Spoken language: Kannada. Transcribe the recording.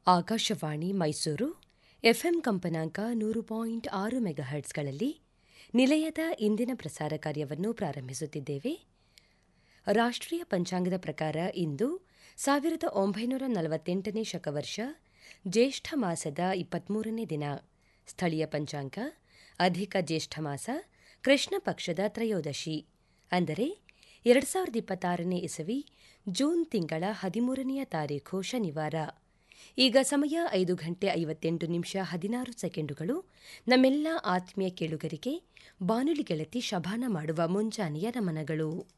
ಆಕಾಶವಾಣಿ ಮೈಸೂರು ಎಫ್ಎಂ ಕಂಪನಾಂಕ ನೂರು ಪಾಯಿಂಟ್ ಆರು ಮೆಗಾಹರ್ಟ್ಸ್ಗಳಲ್ಲಿ ನಿಲಯದ ಇಂದಿನ ಪ್ರಸಾರ ಕಾರ್ಯವನ್ನು ಪ್ರಾರಂಭಿಸುತ್ತಿದ್ದೇವೆ ರಾಷ್ಟ್ರೀಯ ಪಂಚಾಂಗದ ಪ್ರಕಾರ ಇಂದು ಸಾವಿರದ ಒಂಬೈನೂರ ನಲವತ್ತೆಂಟನೇ ಶಕವರ್ಷ ಜ್ಯೇಷ್ಠ ಮಾಸದ ಇಪ್ಪತ್ಮೂರನೇ ದಿನ ಸ್ಥಳೀಯ ಪಂಚಾಂಗ ಅಧಿಕ ಜ್ಯೇಷ್ಠ ಮಾಸ ಕೃಷ್ಣ ಪಕ್ಷದ ತ್ರಯೋದಶಿ ಅಂದರೆ ಎರಡು ಸಾವಿರದ ಇಪ್ಪತ್ತಾರನೇ ಇಸವಿ ಜೂನ್ ತಿಂಗಳ ಹದಿಮೂರನೆಯ ತಾರೀಖು ಶನಿವಾರ ಈಗ ಸಮಯ ಐದು ಗಂಟೆ ಐವತ್ತೆಂಟು ನಿಮಿಷ ಹದಿನಾರು ಸೆಕೆಂಡುಗಳು ನಮ್ಮೆಲ್ಲ ಆತ್ಮೀಯ ಕೇಳುಗರಿಗೆ ಬಾನುಲಿ ಗೆಳತಿ ಶಭಾನ ಮಾಡುವ ಮುಂಜಾನೆಯ ನಮನಗಳು